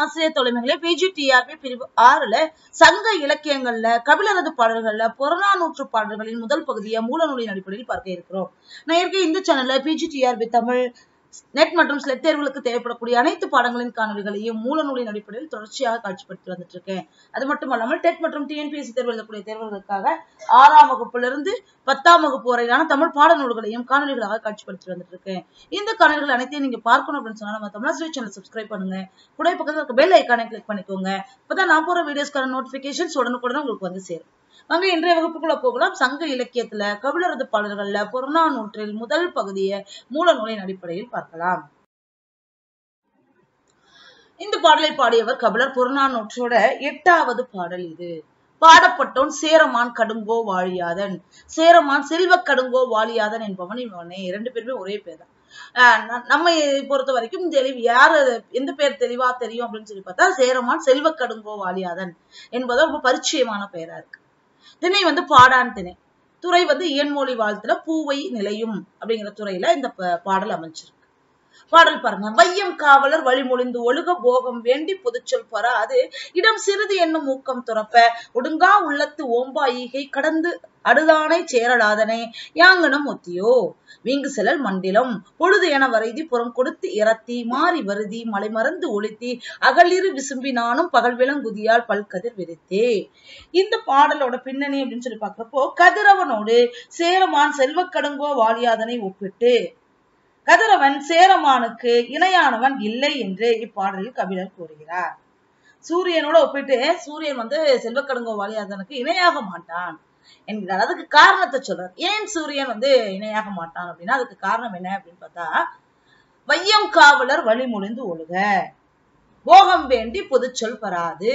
ஆசிரியர் தொலைமைகளே பிஜிடிஆர்பி பிரிவு ஆறுல சங்க இலக்கியங்கள்ல கபிலரது பாடல்கள்ல புறநானூற்று பாடல்களின் முதல் பகுதியை மூலநூலின் அடிப்படையில் பார்க்க இருக்கிறோம் நான் ஏற்கனவே இந்த சேனல்ல பிஜிடிஆர்பி தமிழ் நெட் மற்றும் ஸ்லெட் தேர்வுகளுக்கு தேவைப்படக்கூடிய அனைத்து பாடங்களின் காணொலிகளையும் மூலநூலின் அடிப்படையில் தொடர்ச்சியாக காட்சிப்படுத்தி வந்துட்டு இருக்கேன் அது மட்டும் அல்லாமல் டெட் மற்றும் டிஎன்பிஎஸ்சி தேர்வு எழுதக்கூடிய தேர்வுகளுக்காக ஆறாம் வகுப்பிலிருந்து பத்தாம் வகுப்பு வரையிலான தமிழ் பாடநூல்களையும் காணொலிகளாக காட்சிப்படுத்தி வந்துட்டு இருக்கேன் இந்த காணொலிகள் அனைத்தையும் நீங்க பார்க்கணும் அப்படின்னு சொன்னா நம்ம தமிழ் சேனல் சப்ஸ்கிரைப் பண்ணுங்க கூட பக்கத்துல இருக்க பெல் ஐக்கானை கிளிக் பண்ணிக்கோங்க அப்பதான் நான் போற வீடியோஸ்க்கான நோட்டிபிகேஷன்ஸ் உடனுக்குடன் உங்களுக்கு வந்து சேரும் வாங்க இன்றைய வகுப்புக்குள்ள போகலாம் சங்க இலக்கியத்துல கபிலரது பாடல்கள்ல புறநானூற்றில் முதல் பகுதியை மூல நூலின் அடிப்படையில் பார்க்கலாம் இந்த பாடலை பாடியவர் கபிலர் புறநானூற்றோட எட்டாவது பாடல் இது பாடப்பட்டோன் சேரமான் கடுங்கோ வாழியாதன் சேரமான் செல்வ கடுங்கோ வாழியாதன் என்பவன் இவனே இரண்டு பேருமே ஒரே பேர் தான் ஆஹ் ந- நம்ம பொறுத்த வரைக்கும் தெளிவு யாரு எந்த பேர் தெளிவா தெரியும் அப்படின்னு சொல்லி பார்த்தா சேரமான் செல்வ கடுங்கோ வாழியாதன் என்பது ரொம்ப பரிச்சயமான பெயரா இருக்கு திணை வந்து பாடான் திணை துறை வந்து இயன்மொழி வாழ்த்துல பூவை நிலையும் அப்படிங்கிற துறையில இந்த ப- பாடல் அமைஞ்சிருக்கு பாடல் பாருங்க வையம் காவலர் வழிமொழிந்து ஒழுக போகம் வேண்டி பொதுச்சொல் பராது இடம் சிறிது என்னும் ஊக்கம் துறப்ப ஒடுங்கா உள்ளத்து ஓம்பா ஈகை கடந்து அடுதானை சேரலாதனை யாங்கனம் ஒத்தியோ வீங்கு செலல் மண்டிலம் பொழுது என வரைதி புறம் கொடுத்து இறத்தி மாறி வருதி மலை மறந்து ஒளித்தி அகலிரு விசும்பி நானும் பகல் விலங்குதியால் பல்கதிர் விரித்தே இந்த பாடலோட பின்னணி அப்படின்னு சொல்லி பாக்குறப்போ கதிரவனோடு சேரமான் செல்வக்கடுங்கோ வாலியாதனை ஒப்பிட்டு கதிரவன் சேரமானுக்கு இணையானவன் இல்லை என்று இப்பாடலில் கபிலர் கூறுகிறார் சூரியனோட ஒப்பிட்டு சூரியன் வந்து செல்வக்கடுங்கோ வாலியாதனுக்கு இணையாக மாட்டான் என்கிறார் அதுக்கு காரணத்தை சொல்றார் ஏன் சூரியன் வந்து இணையாக மாட்டான் அப்படின்னா அதுக்கு காரணம் என்ன அப்படின்னு பார்த்தா வையம் காவலர் வழிமொழிந்து ஒழுக போகம் வேண்டி பொதுச்சொல் பராது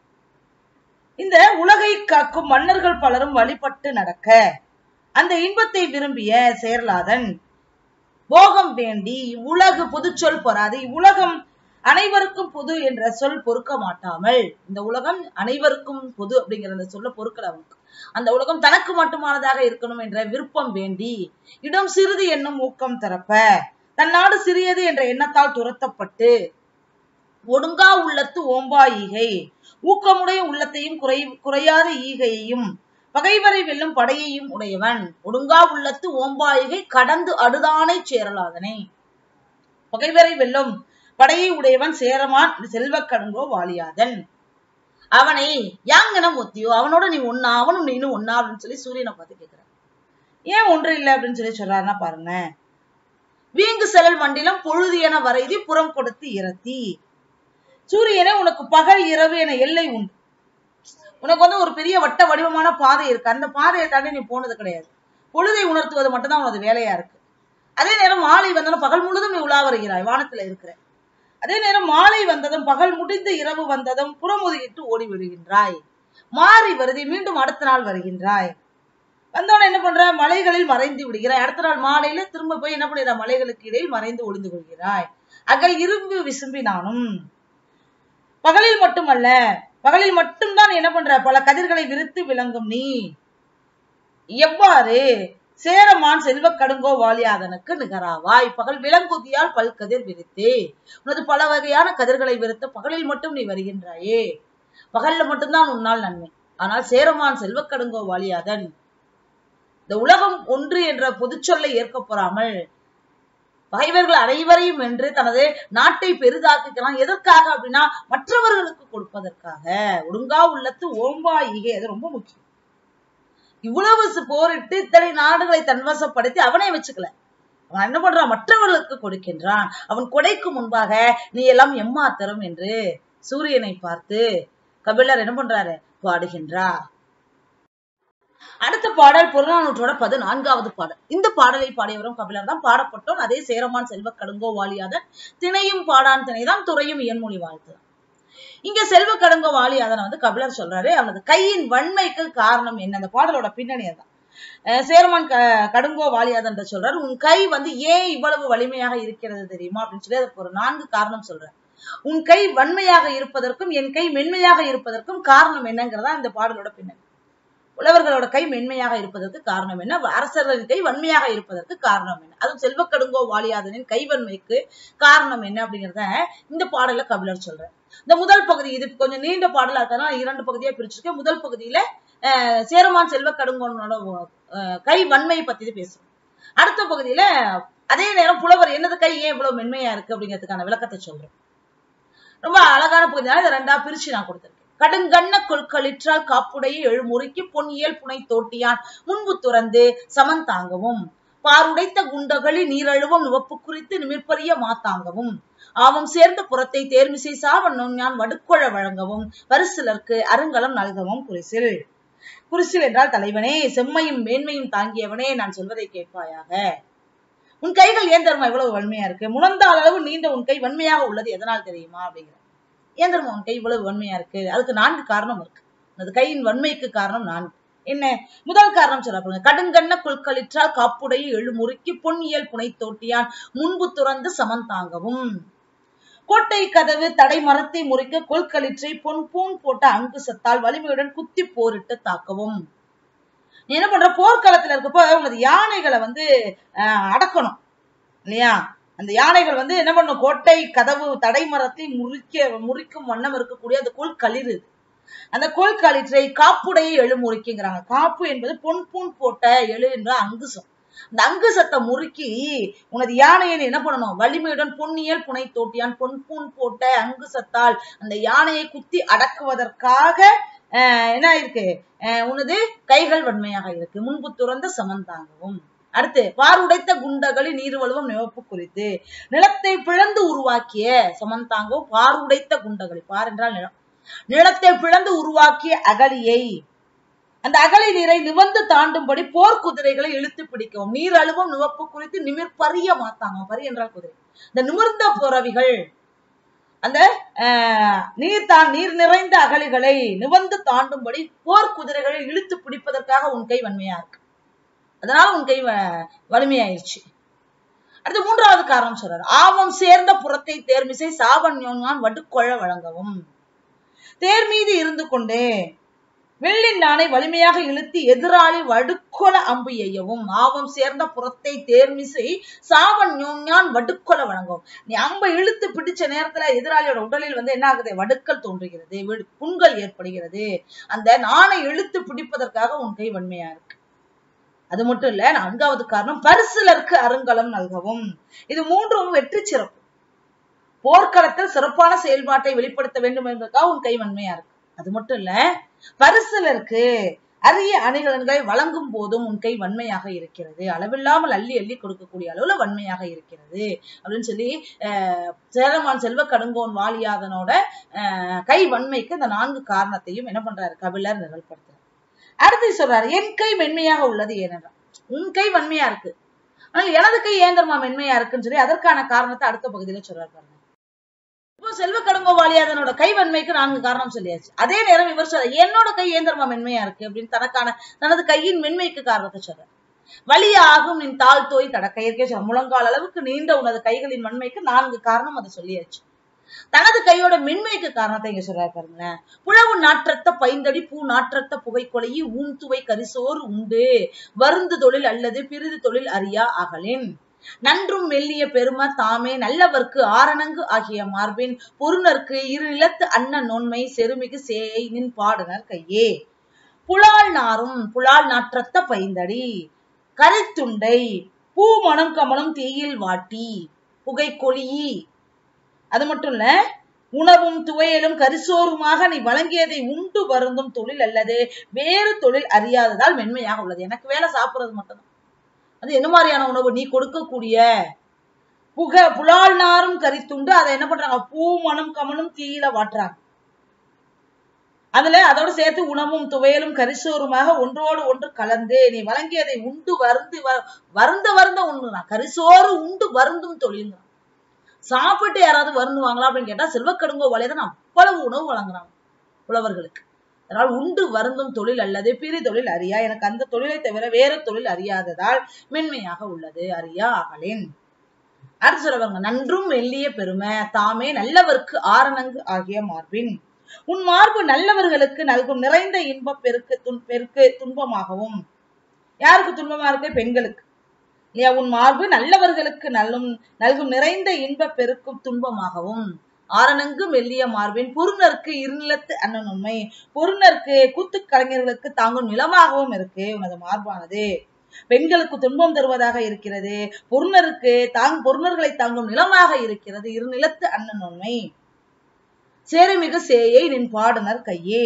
இந்த உலகை காக்கும் மன்னர்கள் பலரும் வழிபட்டு நடக்க அந்த இன்பத்தை விரும்பிய சேர்லாதன் போகம் வேண்டி உலகு பொதுச்சொல் பொறாது உலகம் அனைவருக்கும் பொது என்ற சொல் பொறுக்க மாட்டாமல் இந்த உலகம் அனைவருக்கும் பொது அப்படிங்கிற அந்த சொல்ல பொறுக்கல அவனுக்கு அந்த உலகம் தனக்கு மட்டுமானதாக இருக்கணும் என்ற விருப்பம் வேண்டி இடம் சிறிது என்னும் ஊக்கம் தரப்ப தன் நாடு சிறியது என்ற எண்ணத்தால் துரத்தப்பட்டு ஒடுங்கா உள்ளத்து ஓம்பா ஈகை ஊக்கமுடைய உள்ளத்தையும் குறை குறையாத ஈகையையும் பகைவரை வெல்லும் படையையும் உடையவன் ஒடுங்கா உள்ளத்து ஓம்பாயிகை கடந்து அடுதானை சேரலாதனை பகைவரை வெல்லும் படையை உடையவன் சேரமான் செல்வக்கடுங்கோ வாலியாதன் அவனை யாங்கனம் ஒத்தியோ அவனோட நீ ஒன்னா அவனும் நீனும் ஒன்னா அப்படின்னு சொல்லி சூரியனை பார்த்து கேக்குறான் ஏன் ஒன்று இல்லை அப்படின்னு சொல்லி சொல்றாருன்னா பாருங்க வீங்கு செலல் மண்டிலம் பொழுது என வரைதி புறம் கொடுத்து இறத்தி சூரியனே உனக்கு பகல் இரவு என எல்லை உண்டு உனக்கு வந்து ஒரு பெரிய வட்ட வடிவமான பாதை இருக்கு அந்த பாதையை தாண்டி நீ போனது கிடையாது பொழுதை உணர்த்துவது மட்டும்தான் உனது வேலையா இருக்கு அதே நேரம் மாலை வந்ததும் பகல் முழுதும் நீ உலா வருகிறாய் வானத்துல இருக்கிற அதே நேரம் மாலை வந்ததும் பகல் முடிந்து இரவு வந்ததும் புறமுதுகிட்டு ஓடி விடுகின்றாய் மாறி வருதி மீண்டும் அடுத்த நாள் வருகின்றாய் வந்தோடனே என்ன பண்ற மலைகளில் மறைந்து விடுகிறாய் அடுத்த நாள் மாலையில திரும்ப போய் என்ன பண்ணிடுற மலைகளுக்கு இடையில் மறைந்து ஒளிந்து கொள்கிறாய் அகல் இரும்பு விசும்பினானும் பகலில் மட்டுமல்ல பகலில் மட்டும்தான் என்ன பண்ற பல கதிர்களை விரித்து விளங்கும் நீ எவ்வாறு சேரமான் செல்வ கடுங்கோ வாலியாதனுக்கு நிகராவாய் பகல் விலங்குதியால் பல்கதிர் விரித்தே உனது பல வகையான கதிர்களை விரித்த பகலில் மட்டும் நீ வருகின்றாயே பகல்ல மட்டும்தான் உன்னால் நன்மை ஆனால் சேரமான் செல்வ கடுங்கோ வாலியாதன் இந்த உலகம் ஒன்று என்ற பொதுச்சொல்லை ஏற்க பொறாமல் பகைவர்கள் அனைவரையும் வென்று தனது நாட்டை பெரிதாக்கிக்கலாம் எதற்காக அப்படின்னா மற்றவர்களுக்கு கொடுப்பதற்காக ஒழுங்கா உள்ளத்து ஓம்பா ஈகை அது ரொம்ப முக்கியம் இவ்வளவு சு- போரிட்டு இத்தனை நாடுகளை தன்வசப்படுத்தி அவனே வச்சுக்கல அவன் என்ன பண்றான் மற்றவர்களுக்கு கொடுக்கின்றான் அவன் கொடைக்கு முன்பாக நீ எல்லாம் எம்மாத்தரும் என்று சூரியனை பார்த்து கபிலர் என்ன பண்றாரு பாடுகின்றார் அடுத்த பாடல் புறநானூற்றோட பதினான்காவது பாடல் இந்த பாடலை பாடியவரும் கபிலர் தான் பாடப்பட்டோம் அதே சேரமான் செல்வ கடுங்கோ வாலியாதன் திணையும் பாடான் திணைதான் துறையும் இயன்மொழி வாழ்த்து இங்க செல்வ கடுங்கோ வாலியாதன் வந்து கபிலர் சொல்றாரு அவனது கையின் வன்மைக்கு காரணம் என்ன அந்த பாடலோட பின்னணி அதான் அஹ் சேரமான் க கடுங்கோ வாலியாதன் சொல்றாரு உன் கை வந்து ஏன் இவ்வளவு வலிமையாக இருக்கிறது தெரியுமா அப்படின்னு சொல்லி அதுக்கு ஒரு நான்கு காரணம் சொல்றாரு உன் கை வன்மையாக இருப்பதற்கும் என் கை மென்மையாக இருப்பதற்கும் காரணம் என்னங்கிறதா இந்த பாடலோட பின்னணி புலவர்களோட கை மென்மையாக இருப்பதற்கு காரணம் என்ன அரசர்களின் கை வன்மையாக இருப்பதற்கு காரணம் என்ன அதுவும் செல்வக்கடுங்கோ வாலியாதனின் கைவன்மைக்கு காரணம் என்ன அப்படிங்கறத இந்த பாடல்ல கபிலர் சொல்றார் இந்த முதல் பகுதி இது கொஞ்சம் நீண்ட பாடலா இருக்கறதுனால இரண்டு பகுதியா பிரிச்சிருக்கேன் முதல் பகுதியில அஹ், சேரமான் செல்வக்கடுங்கோனோட அஹ், கை வன்மையை பத்தி பேசுறோம் அடுத்த பகுதியில அதே நேரம் புலவர் என்னது கை ஏன் இவ்வளவு மென்மையா இருக்கு அப்படிங்கிறதுக்கான விளக்கத்தை சொல்றேன் ரொம்ப அழகான பகுதினால இதை ரெண்டா பிரிச்சு நான் கொடுத்திருக்கேன் கடுங்கண்ண கொள்களிற்றால் காப்புடைய எழுமுறைக்கு பொன்னியல் புனை தோட்டியான் முன்பு துறந்து சமன் தாங்கவும் பாருடைத்த குண்டகளி நீரழுவம் நுவப்பு குறித்து நிமிர்பரிய மாத்தாங்கவும் ஆவம் சேர்ந்த புறத்தை தேர்மிசை சாவண்ணும் ஞான் வடுக்கொழ வழங்கவும் வரிசிலர்க்கு அருங்கலம் நல்கவும் குறிசில் குறிசில் என்றால் தலைவனே செம்மையும் மேன்மையும் தாங்கியவனே நான் சொல்வதை கேட்பாயாக உன் கைகள் ஏன் தருமா இவ்வளவு வன்மையா இருக்கு முழந்தாள் அளவு நீண்ட உன் கை வன்மையாக உள்ளது எதனால் தெரியுமா அப்படிங்கிற ஏன் தருமா உன் கை இவ்வளவு வன்மையா இருக்கு அதுக்கு நான்கு காரணம் இருக்கு அந்த கையின் வன்மைக்கு காரணம் நான்கு என்ன முதல் காரணம் சொல்ல பாருங்க கடுங்கண்ண கொள்களிற்றால் காப்புடைய எழுமுறுக்கி பொன்னியல் புனை தோட்டியான் முன்பு துறந்து சமன் தாங்கவும் கோட்டை கதவு தடை மரத்தை முறிக்க கொள்களிற்றை பொன் பூன் போட்ட அங்குசத்தால் வலிமையுடன் குத்தி போரிட்டு தாக்கவும் நீ என்ன பண்ற போர்க்களத்துல இருக்கப்போ உனது யானைகளை வந்து அஹ், அடக்கணும் இல்லையா அந்த யானைகள் வந்து என்ன பண்ணும் கோட்டை கதவு தடை மரத்தை முறிக்க முறிக்கும் வண்ணம் இருக்கக்கூடிய அந்த கோல் களிறு அந்த கோல் களிற்றை காப்புடைய எழு முறிக்குங்கிறாங்க காப்பு என்பது பொன் பூன் போட்ட எழு என்ற அங்குசம் அந்த அங்குசத்தை முறுக்கி உனது யானையை நீ என்ன பண்ணணும் வலிமையுடன் பொன்னியல் புனை தோட்டியான் பொன் பூன் போட்ட அங்குசத்தால் அந்த யானையை குத்தி அடக்குவதற்காக ஆஹ் என்ன இருக்கு ஆஹ் உனது கைகள் வன்மையாக இருக்கு முன்பு துறந்த சமந்தாங்கவும் அடுத்து பாருடைத்த குண்டகளில் நீர் வழுவம் நிவப்பு குறித்து நிலத்தை பிளந்து உருவாக்கிய சமந்தாங்கவும் பாருடைத்த குண்டகளி பார் என்றால் நிலம் நிலத்தை பிளந்து உருவாக்கிய அகலியை அந்த அகலை நீரை நிவந்து தாண்டும்படி போர் குதிரைகளை இழுத்து பிடிக்கவும் நீர் அழுவும் நிவப்பு குறித்து நிமிர் பரிய மாத்தாங்க பரி என்றால் குதிரை இந்த நிமிர்ந்த புறவிகள் அந்த ஆஹ், நீர் தான் நீர் நிறைந்த அகலிகளை நிவந்து தாண்டும்படி போர் குதிரைகளை இழுத்து பிடிப்பதற்காக உன் கை வன்மையா இருக்கு அதனால உன் கை வ- வலிமையாயிருச்சு அடுத்து மூன்றாவது காரணம் சொல்றாரு ஆவம் சேர்ந்த புறத்தை தேர்மிசை சாவன் யோன்கான் வடுக்கொழ வழங்கவும் தேர் மீது இருந்து கொண்டே வெள்ளின் நாணை வலிமையாக இழுத்து எதிராளி வடுக்கொல அம்பு எய்யவும் ஆவம் சேர்ந்த புறத்தை தேர்மிசை சாவன் ஞான் வடுக்கொல வழங்கவும் நீ அம்பை இழுத்து பிடிச்ச நேரத்துல எதிராளியோட உடலில் வந்து என்ன ஆகுது வடுக்கல் தோன்றுகிறது விடு- புண்கள் ஏற்படுகிறது அந்த நாணை இழுத்து பிடிப்பதற்காக உன் கை வன்மையா இருக்கு அது மட்டும் இல்ல நான்காவது காரணம் பரிசிலருக்கு அருங்கலம் நல்கவும் இது மூன்றும் வெற்றி சிறப்பு போர்க்களத்தில் சிறப்பான செயல்பாட்டை வெளிப்படுத்த வேண்டும் என்பதற்காக உன் கை வன்மையா இருக்கு அது மட்டும் இல்ல பரிசிலருக்கு அரிய அணிகலன்களை வழங்கும் போதும் உன் கை வன்மையாக இருக்கிறது அளவில்லாமல் அள்ளி அள்ளி கொடுக்கக்கூடிய அளவுல வன்மையாக இருக்கிறது அப்படின்னு சொல்லி அஹ், சேரமான் செல்வ கடுங்கோன் வாலியாதனோட அஹ், கை வன்மைக்கு இந்த நான்கு காரணத்தையும் என்ன பண்றாரு கபிலர் நிரல்படுத்துறாரு அடுத்து சொல்றாரு என் கை மென்மையாக உள்ளது ஏனென்றால் உன் கை வன்மையா இருக்கு ஆனால் எனது கை ஏன் தெரியுமா மென்மையா இருக்குன்னு சொல்லி அதற்கான காரணத்தை அடுத்த பகுதியில சொல்றாரு பாருங்க இப்போ செல்வ கடுங்கோ வாலியாதனோட கை வன்மைக்கு நான்கு காரணம் சொல்லியாச்சு அதே நேரம் இவர் சொல்ற என்னோட கை ஏன் தெரியுமா மென்மையா இருக்கு அப்படின்னு தனக்கான தனது கையின் மென்மைக்கு காரணத்தை சொல்றாரு வலியாகும் நின் தாழ் தோய் தடக்க இயற்கை சொல்ற முழங்கால் அளவுக்கு நீண்ட உனது கைகளின் வன்மைக்கு நான்கு காரணம் அதை சொல்லியாச்சு தனது கையோட மென்மைக்கு காரணத்தை இங்க சொல்றாரு பாருங்களேன் புலவு நாற்றத்த பைந்தடி பூ நாற்றத்த புகைக்கொலையி ஊன் துவை கரிசோறு உண்டு வருந்து தொழில் அல்லது பிரிது தொழில் அறியா அகலின் நன்றும் மெல்லிய பெரும தாமே நல்லவர்க்கு ஆரணங்கு ஆகிய மார்பின் பொருணர்க்கு இரு நிலத்து அன்ன நோன்மை செருமிகு சேயை நின் பாடுனர் கையே புலால் நாரும் புலால் நாற்றத்த பைந்தடி கரித்துண்டை பூ மணம் கமலம் தீயில் வாட்டி புகைக்கொலியி அது மட்டும் இல்ல உணவும் துவையலும் கரிசோறுமாக நீ வழங்கியதை உண்டு வருந்தும் தொழில் அல்லது வேறு தொழில் அறியாததால் மென்மையாக உள்ளது எனக்கு வேலை சாப்பிடுறது மட்டும்தான் அது என்ன மாதிரியான உணவு நீ கொடுக்கக்கூடிய புக புலால் நாரும் கரித்துண்டு அதை என்ன பண்றாங்க பூ மணம் கமலும் தீயில வாட்டுறாங்க அதுல அதோட சேர்த்து உணவும் துவையலும் கரிசோறுமாக ஒன்றோடு ஒன்று கலந்து நீ வழங்கியதை உண்டு வருந்து வ- வருந்த வருந்த உண்ணுறான் கரிசோறு உண்டு வருந்தும் தொழில்ங்கிறான் சாப்பிட்டு யாராவது வருந்துவாங்களா அப்படின்னு கேட்டா செல்வக்கடுங்கோ வலையதான் அவ்வளவு உணவு வழங்குறாங்க புலவர்களுக்கு அதனால் உண்டு வருந்தும் தொழில் அல்லது பிரி தொழில் அறியா எனக்கு அந்த தொழிலை தவிர வேறு தொழில் அறியாததால் மென்மையாக உள்ளது அறியா அகலின் அடுத்து சொல்லுவாங்க நன்றும் மெல்லிய பெருமை தாமே நல்லவர்க்கு ஆரணங்கு ஆகிய மார்பின் உன் மார்பு நல்லவர்களுக்கு நல்கும் நிறைந்த இன்ப பெருக்கு துன் பெருக்கு துன்பமாகவும் யாருக்கு துன்பமா இருக்கு பெண்களுக்கு இல்லையா உன் மார்பு நல்லவர்களுக்கு நல்லும் நல்கும் நிறைந்த இன்ப பெருக்கும் துன்பமாகவும் ஆரணங்கு மெல்லிய மார்பின் பொருணருக்கு இருநிலத்து அண்ணன் உண்மை பொருணருக்கு கூத்து கலைஞர்களுக்கு தாங்கும் நிலமாகவும் இருக்கு உனது மார்பானது பெண்களுக்கு துன்பம் தருவதாக இருக்கிறது பொருணருக்கு தாங் பொருணர்களை தாங்கும் நிலமாக இருக்கிறது இருநிலத்து அண்ணன் உண்மை சேருமிகு சேயை நின் பாடுனர் கையே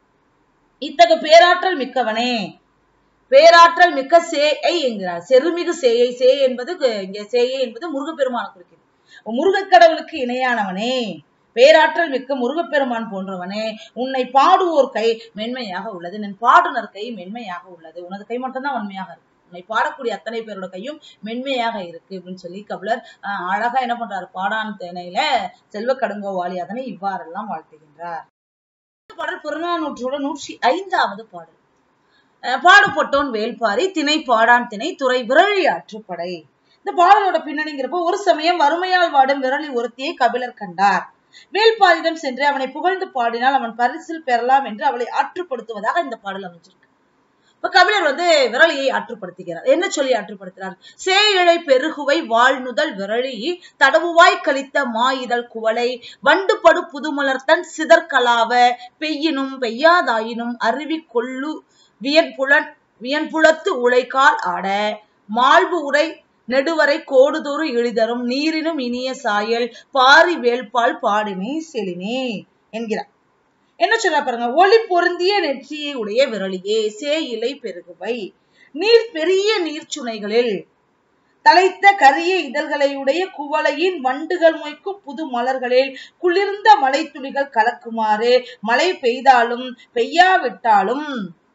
இத்தகு பேராற்றல் மிக்கவனே பேராற்றல் மிக்க சேயை என்கிறார் செருமிகு சேயை சே என்பது இங்க சேயை என்பது முருகப்பெருமான குறிக்கிறது முருகக் கடவுளுக்கு இணையானவனே பேராற்றல் மிக்க முருகப்பெருமான் போன்றவனே உன்னை பாடுவோர் கை மென்மையாக உள்ளது நின் பாடுனர் கை மென்மையாக உள்ளது உனது கை மட்டும்தான் உண்மையாக இருக்கு உன்னை பாடக்கூடிய அத்தனை பேரோட கையும் மென்மையாக இருக்கு அப்படின்னு சொல்லி கபிலர் அஹ், அழகா என்ன பண்றாரு பாடான் தேனையில செல்வ கடுங்கோ வாலி அதனை இவ்வாறெல்லாம் வாழ்த்துகின்றார் இந்த பாடல் புறநானூற்றோட நூற்றி ஐந்தாவது பாடல் அஹ், பாடுபட்டோன் வேல்பாரி திணை பாடான் திணை துறை விரழி ஆற்றுப்படை இந்த பாடலோட பின்னணிங்கிறப்போ ஒரு சமயம் வறுமையால் வாடும் விரலி ஒருத்தியை கபிலர் கண்டார் வேல்பாரியிடம் சென்று அவனை புகழ்ந்து பாடினால் அவன் பரிசில் பெறலாம் என்று அவளை ஆற்றுப்படுத்துவதாக இந்த பாடல் அமைஞ்சிருக்கு இப்ப கபிலர் வந்து விரலியை ஆற்றுப்படுத்துகிறார் என்ன சொல்லி ஆற்றுப்படுத்துறார் சேயிழை பெருகுவை வாழ்நுதல் விரலி தடவுவாய் கழித்த மாயிதழ் குவளை வண்டுபடு புதுமலர்த்தன் சிதற்கலாவ பெய்யினும் பெய்யாதாயினும் அருவி கொள்ளு வியன்புலன் வியன்புலத்து உழைக்கால் ஆட மால்பு உரை நெடுவரை கோடுதொரு இழிதரும் நீரினும் இனிய சாயல் பாரி வேல்பால் பாடினே செலினே என்கிறார் என்ன சொல்ற பாருங்க ஒளி பொருந்திய நெற்றியை உடைய விரலியே சேயிலை பெருகுவை நீர் பெரிய நீர்ச்சுனைகளில் தலைத்த கரிய இதழ்களையுடைய குவளையின் வண்டுகள் மொய்க்கும் புது மலர்களில் குளிர்ந்த மலைத்துளிகள் கலக்குமாறு மழை பெய்தாலும் பெய்யாவிட்டாலும்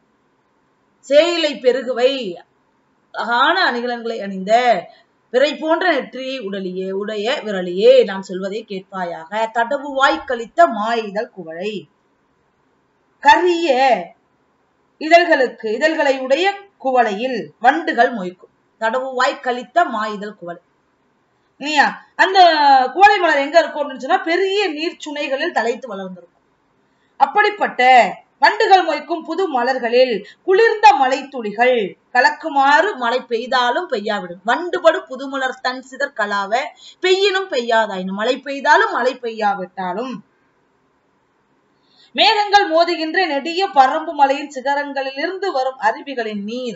சேயிலை பெருகுவை அழகான அணிகலன்களை அணிந்த பிறை போன்ற நெற்றியை உடலியே உடைய விரலியே நாம் சொல்வதை கேட்பாயாக தடவுவாய் கழித்த மாயிதழ் குவளை கரிய இதழ்களுக்கு இதழ்களை உடைய குவளையில் வண்டுகள் மொய்க்கும் தடவுவாய் கழித்த மாயிதழ் குவளை இல்லையா அந்த குவளை மலர் எங்க இருக்கும் அப்படின்னு சொன்னா பெரிய நீர் சுனைகளில் தலைத்து வளர்ந்திருக்கும் அப்படிப்பட்ட வண்டுகள் மொய்க்கும் புது மலர்களில் குளிர்ந்த மலை துளிகள் கலக்குமாறு மழை பெய்தாலும் பெய்யாவிடும் வண்டுபடு புதுமலர் தன் சிதற் கலாவ பெய்யினும் பெய்யாதாயினும் மழை பெய்தாலும் மழை பெய்யாவிட்டாலும் மேகங்கள் மோதுகின்ற நெடிய பரம்பு மலையின் சிகரங்களிலிருந்து வரும் அருவிகளின் நீர்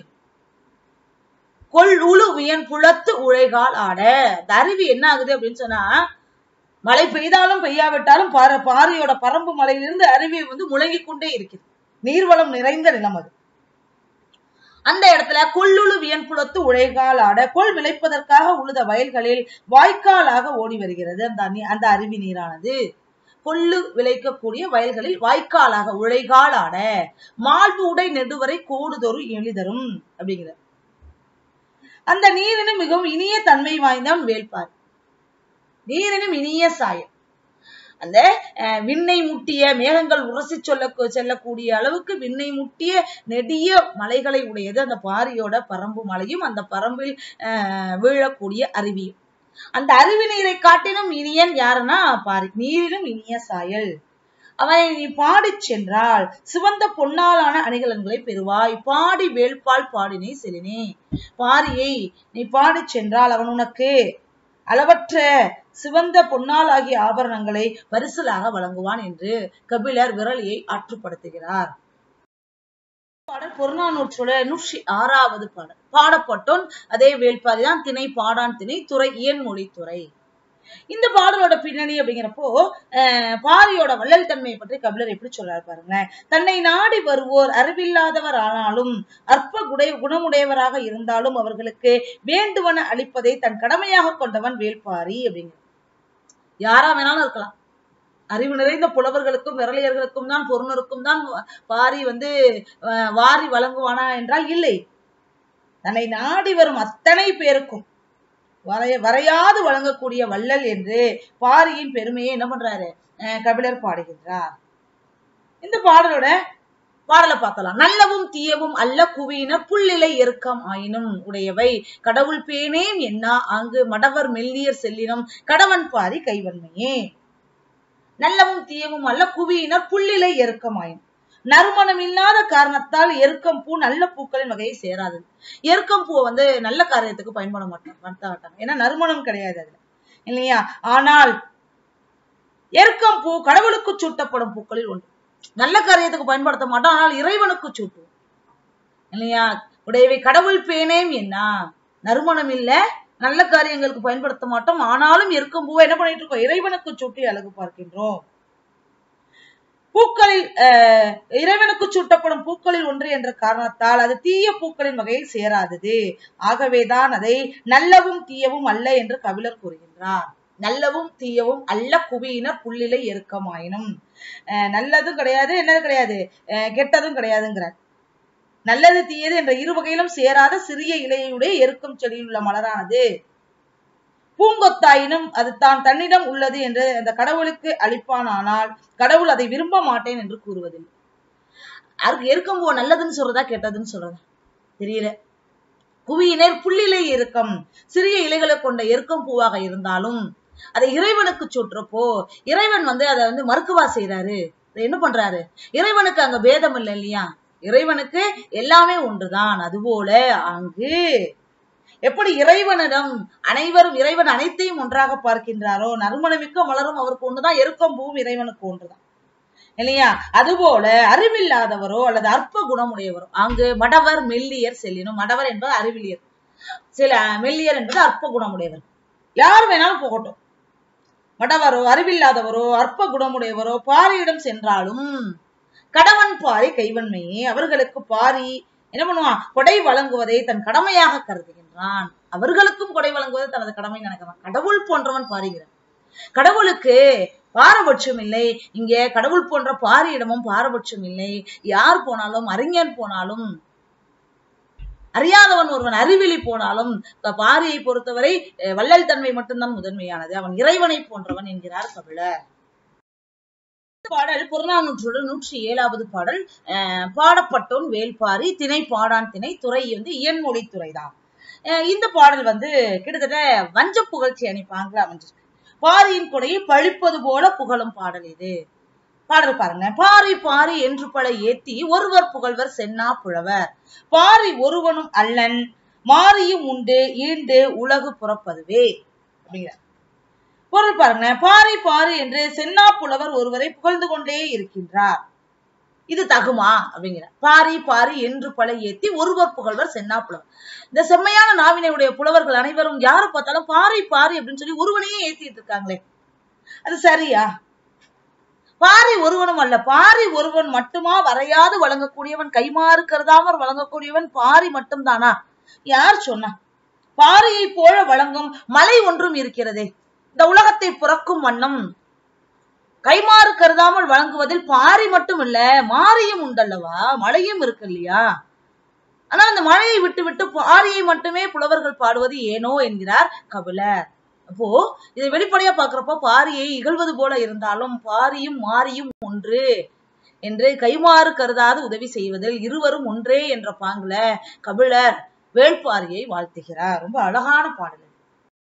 கொள் உழு வியன் புலத்து உழைகால் ஆட அந்த அருவி என்ன ஆகுது அப்படின்னு சொன்னா மழை பெய்தாலும் பெய்யாவிட்டாலும் பார பாறையோட பரம்பு மலையிலிருந்து அருவி வந்து முழங்கிக் கொண்டே இருக்குது நீர்வளம் நிறைந்த நிலம் அது அந்த இடத்துல கொள்ளுழு வியன்புலத்து உழைகால் ஆட கொள் விளைப்பதற்காக உழுத வயல்களில் வாய்க்காலாக ஓடி வருகிறது அந்த நீ- அந்த அருவி நீரானது கொள்ளு விளைக்கக்கூடிய வயல்களில் வாய்க்காலாக உழைகால் ஆட மால்பு உடை நெடுவரை கோடுதொரு எளிதரும் அப்படிங்கிற அந்த நீரினும் மிகவும் இனிய தன்மை வாய்ந்தவன் வேள்பார் நீரினும் இனிய சாயம் அந்த அஹ், விண்ணை முட்டிய மேகங்கள் உரசி சொல்ல செல்லக்கூடிய அளவுக்கு விண்ணை முட்டிய நெடிய மலைகளை உடையது அந்த பாரியோட பரம்பு மலையும் அந்த பரம்பில் அஹ், வீழக்கூடிய அருவியும் அந்த அருவி நீரை காட்டிலும் இனியன் யாருன்னா பாரி நீரிலும் இனிய சாயல் அவனை நீ பாடிச் சென்றால் சிவந்த பொன்னாலான அணிகலன்களை பெறுவாய் பாடி வேள்பால் பாடினே செலினே பாரியை நீ பாடிச் சென்றால் அவன் உனக்கு அளவற்ற சிவந்த பொன்னால் ஆகிய ஆபரணங்களை பரிசலாக வழங்குவான் என்று கபிலர் விரலியை ஆற்றுப்படுத்துகிறார் பாடல் புறநானூற்றோட நூற்றி ஆறாவது பாடல் பாடப்பட்டோன் அதே வேள்பாரி தான் திணை பாடான் திணை துறை இயன்மொழி துறை இந்த பாடலோட பின்னணி அப்படிங்கிறப்போ அஹ், பாரியோட வள்ளல் தன்மையை பற்றி கபிலர் எப்படி சொல்றாரு பாருங்க தன்னை நாடி வருவோர் அறிவில்லாதவர் ஆனாலும் அற்ப குடை குணமுடையவராக இருந்தாலும் அவர்களுக்கு வேண்டுவன அளிப்பதை தன் கடமையாக கொண்டவன் வேள்பாரி அப்படிங்கிற யாரா வேணாலும் இருக்கலாம் அறிவு நிறைந்த புலவர்களுக்கும் விரலியர்களுக்கும் தான் பொருணருக்கும் தான் பாரி வந்து அஹ், வாரி வழங்குவானா என்றால் இல்லை தன்னை நாடி வரும் அத்தனை பேருக்கும் வரைய வரையாது வழங்கக்கூடிய வள்ளல் என்று பாரியின் பெருமையை என்ன பண்றாரு அஹ், கபிலர் பாடுகின்றார் இந்த பாடலோட பாடலை பார்க்கலாம் நல்லவும் தீயவும் அல்ல குவியின புல்லிலை எருக்கம் ஆயினும் உடையவை கடவுள் பேனேன் என்ன அங்கு மடவர் மெல்லியர் செல்லினம் கடவன் பாரி கைவன்மையே நல்லவும் தீயவும் அல்ல குவியினர் புள்ளிலை எருக்கமாயின் நறுமணம் இல்லாத காரணத்தால் எருக்கம் பூ நல்ல பூக்களின் வகையை சேராது எருக்கம் பூவை வந்து நல்ல காரியத்துக்கு பயன்பட மாட்டாங்க பயன்படுத்த மாட்டாங்க ஏன்னா நறுமணம் கிடையாது அதுல இல்லையா ஆனால் எருக்கம் பூ கடவுளுக்கு சூட்டப்படும் பூக்களில் ஒன்று நல்ல காரியத்துக்கு பயன்படுத்த மாட்டோம் ஆனால் இறைவனுக்கு சூட்டுவோம் இல்லையா உடையவை கடவுள் பேனேம் என்ன நறுமணம் இல்ல நல்ல காரியங்களுக்கு பயன்படுத்த மாட்டோம் ஆனாலும் எருக்கம் பூவை என்ன பண்ணிட்டு இருக்கோம் இறைவனுக்கு சூட்டி அழகு பார்க்கின்றோம் பூக்களில் அஹ், இறைவனுக்கு சூட்டப்படும் பூக்களில் ஒன்று என்ற காரணத்தால் அது தீய பூக்களின் வகையை சேராதது ஆகவேதான் அதை நல்லவும் தீயவும் அல்ல என்று கபிலர் கூறுகின்றார் நல்லவும் தீயவும் அல்ல குவியினர் புள்ளிலை எருக்கமாயினும் அஹ், நல்லதும் கிடையாது என்னது கிடையாது அஹ், கெட்டதும் கிடையாதுங்கிறார் நல்லது தீயது என்ற இரு வகையிலும் சேராத சிறிய இலையுடைய எருக்கும் செடியில் உள்ள மலரானது பூங்கொத்தாயினும் அது தான் தன்னிடம் உள்ளது என்று அந்த கடவுளுக்கு அளிப்பானானால் கடவுள் அதை விரும்ப மாட்டேன் என்று கூறுவதில்லை அதுக்கு எருக்கம்பூ நல்லதுன்னு சொல்றதா கெட்டதுன்னு சொல்றதா தெரியல குவியினர் புள்ளிலை எருக்கம் சிறிய இலைகளை கொண்ட எருக்கம் பூவாக இருந்தாலும் அதை இறைவனுக்கு சுற்றப்போ இறைவன் வந்து அதை வந்து மறுக்கவா செய்யறாரு அதை என்ன பண்றாரு இறைவனுக்கு அங்க பேதம் இல்லை இல்லையா இறைவனுக்கு எல்லாமே ஒன்றுதான் அதுபோல அங்கு எப்படி இறைவனிடம் அனைவரும் இறைவன் அனைத்தையும் ஒன்றாக பார்க்கின்றாரோ நறுமணமிக்க மலரும் அவருக்கு ஒண்ணுதான் எருக்கம் பூவும் இறைவனுக்கு ஒன்றுதான் இல்லையா அதுபோல அறிவில்லாதவரோ அல்லது அற்ப குணமுடையவரோ அங்கு மடவர் மெல்லியர் செல்லினும் மடவர் என்பது அறிவிலியர் சில மெல்லியர் என்பது அற்ப குணமுடையவர் யார் வேணாலும் போகட்டும் மடவரோ அறிவில்லாதவரோ அற்ப குணமுடையவரோ பாரியிடம் சென்றாலும் கடவன் பாரி கைவன்மையே அவர்களுக்கு பாரி என்ன பண்ணுவான் கொடை வழங்குவதை தன் கடமையாக கருதுகின்றான் அவர்களுக்கும் கொடை வழங்குவது தனது கடமை நினைக்கிறான் கடவுள் போன்றவன் பாரிகிறான் கடவுளுக்கு பாரபட்சம் இல்லை இங்கே கடவுள் போன்ற பாரியிடமும் பாரபட்சம் இல்லை யார் போனாலும் அறிஞன் போனாலும் அறியாதவன் ஒருவன் அறிவிலி போனாலும் இப்ப பாரியை பொறுத்தவரை அஹ், வள்ளல் தன்மை மட்டும்தான் முதன்மையானது அவன் இறைவனை போன்றவன் என்கிறார் கபிலர் பாடல் புறநானூற்றோடு நூற்றி ஏழாவது பாடல் அஹ், பாடப்பட்டோன் வேல்பாரி திணை பாடான் திணை துறை வந்து இயன்மொழி துறைதான் அஹ், இந்த பாடல் வந்து கிட்டத்தட்ட வஞ்ச புகழ்ச்சி அணிப்பாங்க அமைஞ்சிருக்கு பாரியின் கொடையை பழிப்பது போல புகழும் பாடல் இது பாடல் பாருங்க பாரி பாரி என்று பல ஏத்தி ஒருவர் புகழ்வர் சென்னா புழவர் பாரி ஒருவனும் அல்லன் மாரியும் உண்டு ஈண்டு உலகு புறப்பதுவே அப்படிங்கிற பொருள் பாருங்க பாரி பாரி என்று சென்னா புலவர் ஒருவரை புகழ்ந்து கொண்டே இருக்கின்றார் இது தகுமா அப்படிங்கிற பாரி பாரி என்று பல ஏத்தி ஒருவர் புகழ்வர் சென்னா புலவர் இந்த செம்மையான நாவினையுடைய புலவர்கள் அனைவரும் யாரை பார்த்தாலும் பாரி பாரி அப்படின்னு சொல்லி ஒருவனையே ஏத்திட்டு இருக்காங்களே அது சரியா பாரி ஒருவனும் அல்ல பாரி ஒருவன் மட்டுமா வரையாது வழங்கக்கூடியவன் கைமாறு கருதாமற் வழங்கக்கூடியவன் பாரி மட்டும்தானா யார் சொன்னா பாரியை போல வழங்கும் மலை ஒன்றும் இருக்கிறதே இந்த உலகத்தை புறக்கும் வண்ணம் கைமாறு கருதாமல் வழங்குவதில் பாரி மட்டும் இல்ல மாரியும் உண்டல்லவா மழையும் இருக்கு இல்லையா ஆனா அந்த மழையை விட்டு விட்டு பாரியை மட்டுமே புலவர்கள் பாடுவது ஏனோ என்கிறார் கபிலர் அப்போ இதை வெளிப்படையா பாக்குறப்போ பாரியை இகழ்வது போல இருந்தாலும் பாரியும் மாரியும் ஒன்று என்று கைமாறு கருதாது உதவி செய்வதில் இருவரும் ஒன்றே என்ற பாங்குல கபிலர் வேள்பாரியை வாழ்த்துகிறார் ரொம்ப அழகான பாடல் இது.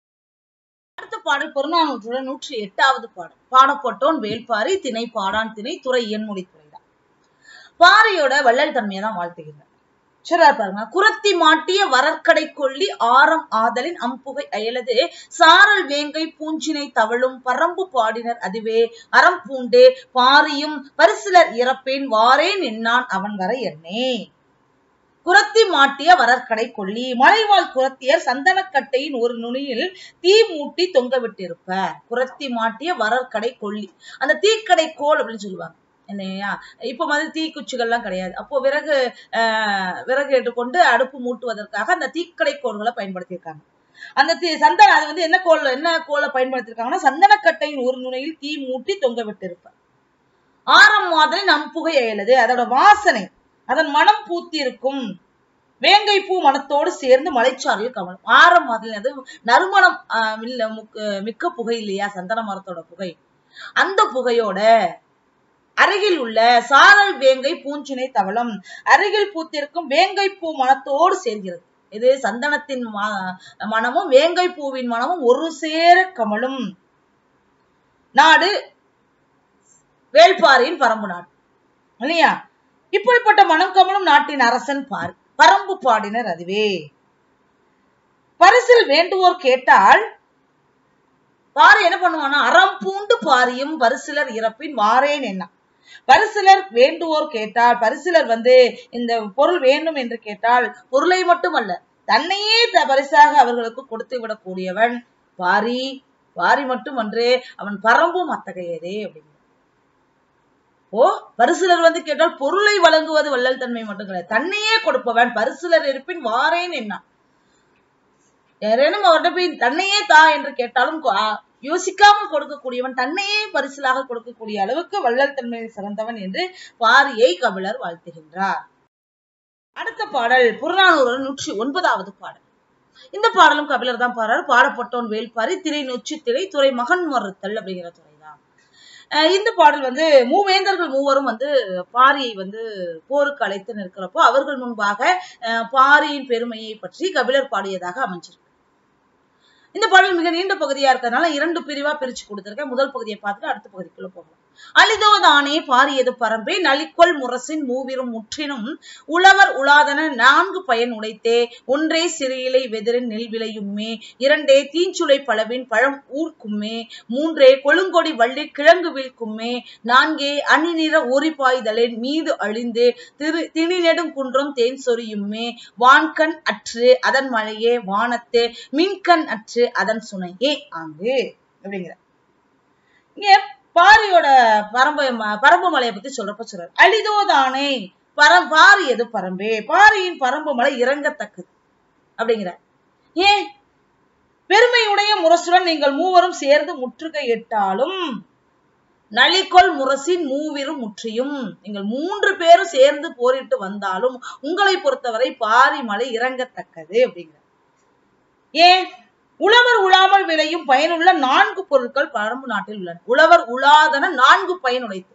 அடுத்த பாடல் புறநானூற்றோட நூற்றி எட்டாவது பாடல் பாடப்பட்டோன் வேள்பாரி திணை பாடான் திணை துறை இயன்மொழி துறைதான் பாரியோட வள்ளல் தன்மையை தான் வாழ்த்துகிறார் சொல்றா பாருங்க குரத்தி மாட்டிய வரற்கடை கொள்ளி ஆரம் ஆதலின் அம்புகை அயலது சாரல் வேங்கை பூஞ்சினை தவழும் பரம்பு பாடினர் அதுவே அறம் பூண்டு பாரியும் பரிசிலர் இறப்பேன் வாரேன் என்னான் அவன் வரை என்னே குரத்தி மாட்டிய வரற்கடை கொள்ளி மலைவாழ் குரத்தியர் சந்தனக்கட்டையின் ஒரு நுனியில் தீ மூட்டி தொங்க விட்டிருப்ப குரத்தி மாட்டிய வரற்கடை கொள்ளி அந்த தீக்கடை கோல் அப்படின்னு சொல்லுவாங்க இல்லையா இப்ப மாதிரி தீக்குச்சிகள்லாம் கிடையாது அப்போ விறகு ஆஹ் விறகு எடுத்துக்கொண்டு அடுப்பு மூட்டுவதற்காக அந்த தீக்கடை கோல்களை பயன்படுத்தியிருக்காங்க அந்த தீ சந்தன அது வந்து என்ன கோல் என்ன கோலை பயன்படுத்தியிருக்காங்கன்னா சந்தனக்கட்டையின் ஒரு நுனையில் தீ மூட்டி தொங்க விட்டிருப்ப ஆரம் மாதிரி நம் புகை அயலது அதோட வாசனை அதன் மனம் பூத்திருக்கும் வேங்கை பூ மனத்தோடு சேர்ந்து மலைச்சாரல் கமலம் ஆரம் மாதிரி அது நறுமணம் ஆஹ் இல்ல முக்க- மிக்க புகை இல்லையா சந்தன மரத்தோட புகை அந்த புகையோட அருகில் உள்ள சாரல் வேங்கை பூஞ்சினை தவளம் அருகில் பூத்திருக்கும் வேங்கை பூ மனத்தோடு சேர்கிறது இது சந்தனத்தின் ம- மனமும் வேங்கை பூவின் மனமும் ஒரு சேர கமலும் நாடு வேள்பாரியின் பரம்பு நாடு இல்லையா இப்படிப்பட்ட மனம் கமலும் நாட்டின் அரசன் பாரி பரம்பு பாடினர் அதுவே பரிசில் வேண்டுவோர் கேட்டால் பாரி என்ன பண்ணுவானா அறம் பூண்டு பாரியும் பரிசிலர் இறப்பின் வாரேன் என்ன பரிசிலர் வேண்டுவோர் கேட்டால் பரிசிலர் வந்து இந்த பொருள் வேண்டும் என்று கேட்டால் பொருளை மட்டுமல்ல தன்னையே த- பரிசாக அவர்களுக்கு கொடுத்து விடக்கூடியவன் பாரி பாரி மட்டுமன்று அவன் பரம்பும் அத்தகையதே அப்படிங்கிற ஓ பரிசிலர் வந்து கேட்டால் பொருளை வழங்குவது வள்ளல் தன்மை மட்டும் கிடையாது தன்னையே கொடுப்பவன் பரிசிலர் இருப்பின் வாரேன் என்ன யாரேனும் அவர்கிட்ட போய் தன்னையே தா என்று கேட்டாலும் கொ- ஆ, யோசிக்காமல் கொடுக்கக்கூடியவன் தன்னையே பரிசிலாக கொடுக்கக்கூடிய அளவுக்கு வள்ளல் தன்மையில் சிறந்தவன் என்று பாரியை கபிலர் வாழ்த்துகின்றார் அடுத்த பாடல் புறநானூறு நூற்றி ஒன்பதாவது பாடல் இந்த பாடலும் கபிலர் தான் பாடுறார் பாடப்பட்டோன் வேல்பாரி திரை நொச்சி திரை துறை மகன் மறுத்தல் அப்படிங்கிற துறை தான் அஹ் இந்த பாடல் வந்து மூவேந்தர்கள் மூவரும் வந்து பாரியை வந்து போருக்கு அழைத்து நிற்கிறப்போ அவர்கள் முன்பாக அஹ், பாரியின் பெருமையை பற்றி கபிலர் பாடியதாக அமைஞ்சிருக்கு இந்த பாடல் மிக நீண்ட பகுதியா இருக்கிறதுனால இரண்டு பிரிவா பிரிச்சு கொடுத்திருக்கேன் முதல் பகுதியை பார்த்துட்டு அடுத்த பகுதிக்குள்ள போகலாம் அலிதோ தானே பாரியது பரம்பே நலிக்கொள் முரசின் மூவிரும் முற்றினும் உழவர் உலாதன நான்கு பயன் உடைத்தே ஒன்றே சிறையிலை வெதிரின் நெல் விளையுமே இரண்டே தீஞ்சுளை பழவின் பழம் ஊர்க்குமே மூன்றே கொழுங்கொடி வள்ளி கிழங்கு வீழ்க்குமே நான்கே அணிநிற ஒரி பாய்தலின் மீது அழிந்து திரு திணிநெடும் குன்றம் தேன் சொரியுமே வான்கண் அற்று அதன் மழையே வானத்து மின்கண் அற்று அதன் சுனையே ஆங்கு அப்படிங்கிற இங்க பாரியோட பரம்பு ம- பரம்பு மலையை பத்தி சொல்றப்ப சொல்றாரு அழிதோதானே பரம் பாரி எது பரம்பே பாரியின் பரம்பு மலை இறங்கத்தக்கது அப்படிங்கிற ஏன் பெருமையுடைய முரசுடன் நீங்கள் மூவரும் சேர்ந்து முற்றுகையிட்டாலும் நலிகொள் முரசின் மூவிரும் முற்றியும் நீங்கள் மூன்று பேரும் சேர்ந்து போரிட்டு வந்தாலும் உங்களை பொறுத்தவரை பாரி மலை இறங்கத்தக்கது அப்படிங்கிற ஏன் உழவர் உழாமல் விளையும் பயனுள்ள நான்கு பொருட்கள் பரம்பு நாட்டில் உள்ளன உழவர் உழாதன நான்கு பயனுடைத்து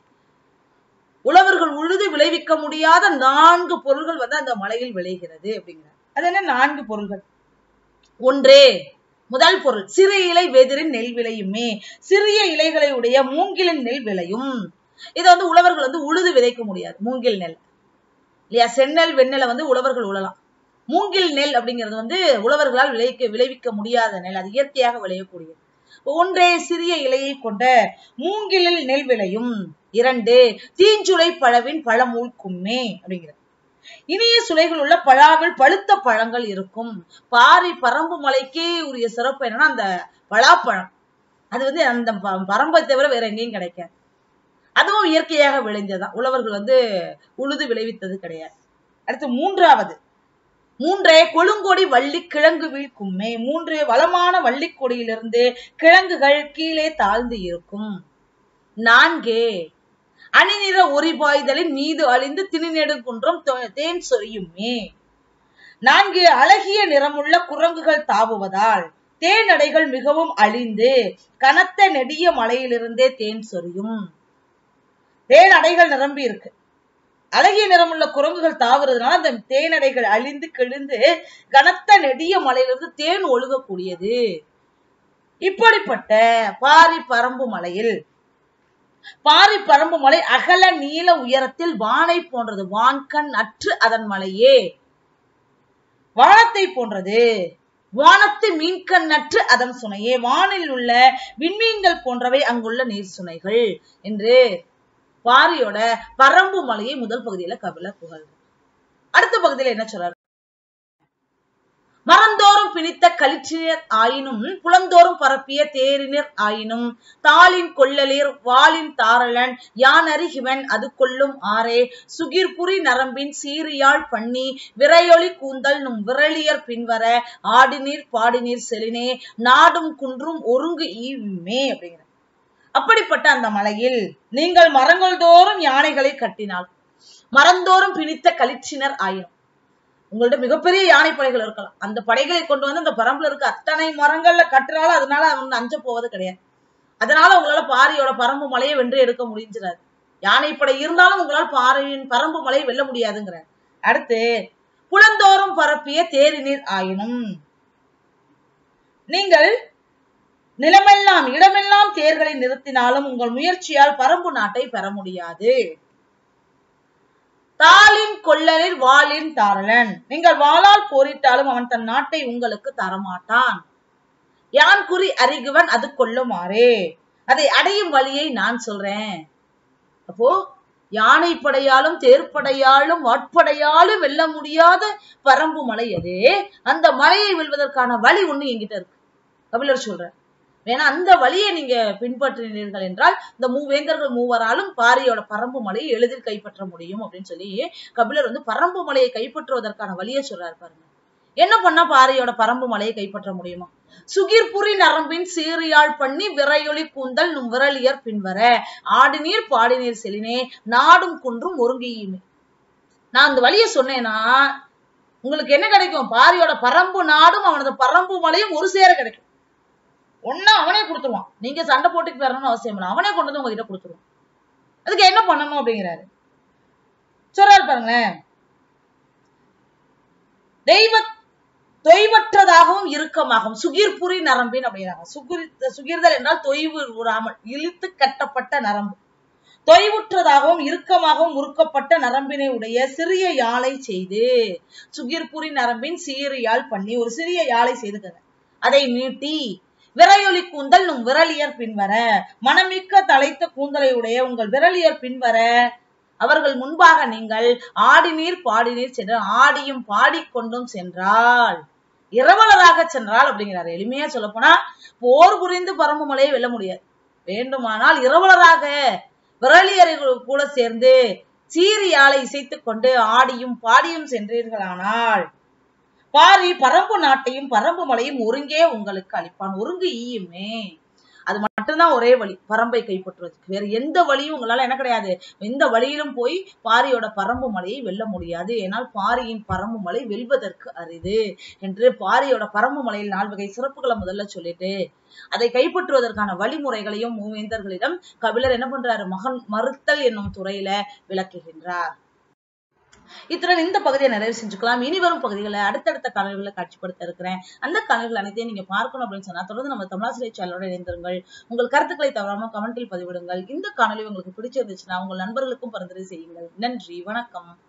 உழவர்கள் உழுது விளைவிக்க முடியாத நான்கு பொருள்கள் வந்து அந்த மலையில் விளைகிறது அப்படிங்கிறார் அது என்ன நான்கு பொருள்கள் ஒன்றே முதல் பொருள் சிறு இலை வெதிரின் நெல் விளையுமே சிறிய இலைகளை உடைய மூங்கிலின் நெல் விளையும் இதை வந்து உழவர்கள் வந்து உழுது விதைக்க முடியாது மூங்கில் நெல் இல்லையா செந்நெல் வெண்ணெலை வந்து உழவர்கள் உழலாம் மூங்கில் நெல் அப்படிங்கிறது வந்து உழவர்களால் விளைவிக்க விளைவிக்க முடியாத நெல் அது இயற்கையாக விளையக்கூடியது ஒன்றே சிறிய இலையை கொண்ட மூங்கிலில் நெல் விளையும் இரண்டு தீஞ்சுளை பழவின் பழமூல் கும்மே அப்படிங்கிறது இனிய சுளைகள் உள்ள பழாவில் பழுத்த பழங்கள் இருக்கும் பாரி பரம்பு மலைக்கே உரிய சிறப்பு என்னன்னா அந்த பலாப்பழம் அது வந்து அந்த ப- பரம்பை தவிர வேற எங்கேயும் கிடைக்காது அதுவும் இயற்கையாக விளைந்ததுதான் உழவர்கள் வந்து உழுது விளைவித்தது கிடையாது அடுத்து மூன்றாவது மூன்றே கொழுங்கொடி வள்ளி கிழங்கு வீழ்க்கும்மே மூன்று வளமான வள்ளிக் கொடியிலிருந்து கிழங்குகள் கீழே தாழ்ந்து இருக்கும் நான்கே அணிநிற ஒரிபாய்தலின் மீது அழிந்து திணிநெடுங்குன்றம் தோ- தேன் சொரியுமே நான்கு அழகிய நிறமுள்ள குரங்குகள் தாவுவதால் தேனடைகள் மிகவும் அழிந்து கனத்த நெடிய மலையிலிருந்தே தேன் சொரியும் தேனடைகள் நிரம்பி இருக்கு அழகிய நிறமுள்ள குரங்குகள் தாவுறதுனால அந்த தேனடைகள் அழிந்து கிழிந்து கனத்த நெடிய மலையிலிருந்து தேன் ஒழுகக்கூடியது இப்படிப்பட்ட பாரி பரம்பு மலையில் பாரி பரம்பு மலை அகல நீல உயரத்தில் வானை போன்றது வான்கண் அற்று அதன் மலையே வானத்தை போன்றது வானத்து மீன்கண் அற்று அதன் சுனையே வானில் உள்ள விண்மீன்கள் போன்றவை அங்குள்ள நீர் சுனைகள் என்று பாரியோட பரம்பு மலையை முதல் பகுதியில கபிலர் புகழ்றார் அடுத்த பகுதியில என்ன சொல்றாரு மரந்தோறும் பிணித்த களிற்றினர் ஆயினும் புலந்தோறும் பரப்பிய தேரினர் ஆயினும் தாளின் கொள்ளலிர் வாளின் தாரளன் யானறிகிவன் அது கொள்ளும் ஆரே சுகிர்புரி நரம்பின் சீரியாழ் பண்ணி விரையொளி கூந்தல் நும் விரலியர் பின்வர ஆடிநீர் பாடிநீர் செலினே நாடும் குன்றும் ஒருங்கு ஈவுமே அப்படிங்கிற அப்படிப்பட்ட அந்த மலையில் நீங்கள் மரங்கள் தோறும் யானைகளை கட்டினால் மரந்தோறும் பிணித்த களிற்றினர் ஆயினும் உங்கள்ட்ட மிகப்பெரிய யானை படைகள் இருக்கலாம் அந்த படைகளை கொண்டு வந்து அந்த பரம்புல இருக்க அத்தனை மரங்கள்ல கட்டுறாலும் அதனால அவங்க அஞ்ச போவது கிடையாது அதனால உங்களால பாரியோட பரம்பு மலையை வென்று எடுக்க முடிஞ்சிடாது யானைப்படை இருந்தாலும் உங்களால் பாறையின் பரம்பு மலையை வெல்ல முடியாதுங்கிறார் அடுத்து புலந்தோறும் பரப்பிய தேரிநீர் ஆயினும் நீங்கள் நிலமெல்லாம் இடமெல்லாம் தேர்களை நிறுத்தினாலும் உங்கள் முயற்சியால் பரம்பு நாட்டை பெற முடியாது தாளின் கொள்ளலில் வாளின் தாரலன் நீங்கள் வாளால் போரிட்டாலும் அவன் தன் நாட்டை உங்களுக்கு தரமாட்டான் யான் குறி அறிகுவன் அது கொள்ளுமாறே அதை அடையும் வழியை நான் சொல்றேன் அப்போ யானை படையாலும் தேர்ப்படையாலும் வாட்படையாலும் வெல்ல முடியாத பரம்பு மலை அது அந்த மலையை வெல்வதற்கான வழி ஒண்ணு என்கிட்ட இருக்கு கபிலர் சொல்ற வேணா அந்த வழியை நீங்க பின்பற்றினீர்கள் என்றால் இந்த மூவேந்தர்கள் மூவராலும் பாரியோட பரம்பு மலையை எளிதில் கைப்பற்ற முடியும் அப்படின்னு சொல்லி கபிலர் வந்து பரம்பு மலையை கைப்பற்றுவதற்கான வழியை சொல்றாரு பாருங்க என்ன பண்ணா பாரியோட பரம்பு மலையை கைப்பற்ற முடியுமா சுகிர்புரி நரம்பின் சீரியாழ் பண்ணி விரையொளி கூந்தல் நும் விரலியர் பின்வர ஆடிநீர் பாடிநீர் செலினே நாடும் குன்றும் ஒருங்கியுமே நான் அந்த வழியை சொன்னேன்னா உங்களுக்கு என்ன கிடைக்கும் பாரியோட பரம்பு நாடும் அவனது பரம்பு மலையும் ஒரு சேர கிடைக்கும் ஒன்னா அவனே கொடுத்துருவான் நீங்க சண்டை போட்டுக்கு வரணும்னு அவசியம் இல்லை அவனே கொண்டு வந்து உங்ககிட்ட கொடுத்துருவான் அதுக்கு என்ன பண்ணணும் அப்படிங்கிறாரு சொல்றாரு பாருங்களேன் தெய்வ தொய்வற்றதாகவும் இறுக்கமாகவும் சுகிர்புரி நரம்பின் அப்படிங்கிறாங்க சுகிர் சுகிர்தல் என்றால் தொய்வு உறாமல் இழுத்து கட்டப்பட்ட நரம்பு தொய்வுற்றதாகவும் இறுக்கமாகவும் முறுக்கப்பட்ட நரம்பினை உடைய சிறிய யாழை செய்து சுகிர்புரி நரம்பின் சீரியால் பண்ணி ஒரு சிறிய யாழை செய்துக்கங்க அதை நீட்டி விரையொலி கூந்தல் நும் விரலியர் பின்வர மனமிக்க தலைத்த கூந்தலை உடைய உங்கள் விரலியர் பின்வர அவர்கள் முன்பாக நீங்கள் ஆடிநீர் பாடினீர் சென்று ஆடியும் பாடிக்கொண்டும் சென்றால் இரவலராக சென்றால் அப்படிங்கிறாரு எளிமையா சொல்ல போனா போர் புரிந்து பரம்பு மலையை வெல்ல முடியாது வேண்டுமானால் இரவலராக விரலியரை கூட சேர்ந்து சீரியாலை இசைத்துக் கொண்டு ஆடியும் பாடியும் சென்றீர்களானால் பாரி பரம்பு நாட்டையும் பரம்பு மலையும் ஒருங்கே உங்களுக்கு அளிப்பான் ஒருங்கு ஈயுமே அது மட்டும்தான் ஒரே வழி பரம்பை கைப்பற்றுவதற்கு வேற எந்த வழியும் உங்களால என்ன கிடையாது எந்த வழியிலும் போய் பாரியோட பரம்பு மலையை வெல்ல முடியாது ஏனால் பாரியின் பரம்பு மலை வெல்வதற்கு அரிது என்று பாரியோட பரம்பு மலையில் நால் வகை சிறப்புகளை முதல்ல சொல்லிட்டு அதை கைப்பற்றுவதற்கான வழிமுறைகளையும் மூவேந்தர்களிடம் கபிலர் என்ன பண்றாரு மகன் மறுத்தல் என்னும் துறையில விளக்குகின்றார் இத்துடன் இந்த பகுதியை நிறைவு செஞ்சுக்கலாம் இனி வரும் பகுதிகளை அடுத்தடுத்த காணொலிகளை காட்சிப்படுத்த இருக்கிறேன் அந்த காணொலிகள் அனைத்தையும் நீங்க பார்க்கணும் அப்படின்னு சொன்னா தொடர்ந்து நம்ம தமிழாசிரியர் சேனலோட இணைந்திருங்கள் உங்கள் கருத்துக்களை தவறாம கமெண்டில் பதிவிடுங்கள் இந்த காணொலி உங்களுக்கு பிடிச்சிருந்துச்சுன்னா உங்கள் நண்பர்களுக்கும் பரிந்துரை செய்யுங்கள் நன்றி வணக்கம்